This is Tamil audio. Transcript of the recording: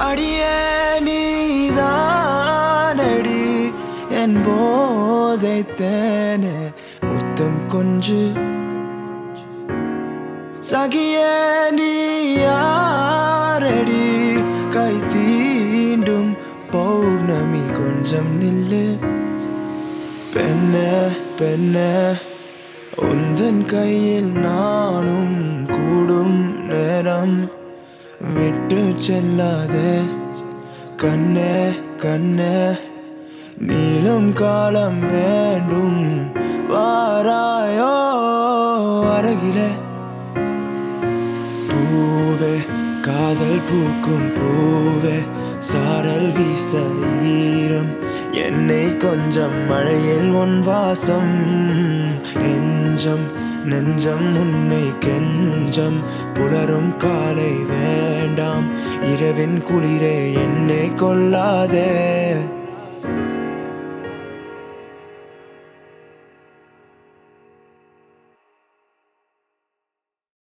அடியே நீதானடி என் போதை தேனே முத்தம் கொஞ்சு சகிய நீ யாரடி கை தீண்டும் பௌர்ணமி கொஞ்சம் நில்லு பெண்ண பெண்ண உந்தன் கையில் நானும் கூடும் நேரம் விட்டு செல்லாதே கண்ணே கண்ணே நீளும் காலம் வேண்டும் வாராயோ அருகிலே பூவே காதல் பூக்கும் பூவே சாரல் வீச ஈரம் என்னை கொஞ்சம் மழையில் உன் வாசம் கெஞ்சம் நெஞ்சம் உன்னை கெஞ்சம் புலரும் காலை வேண்டாம் இரவின் குளிரே என்னை கொல்லாதே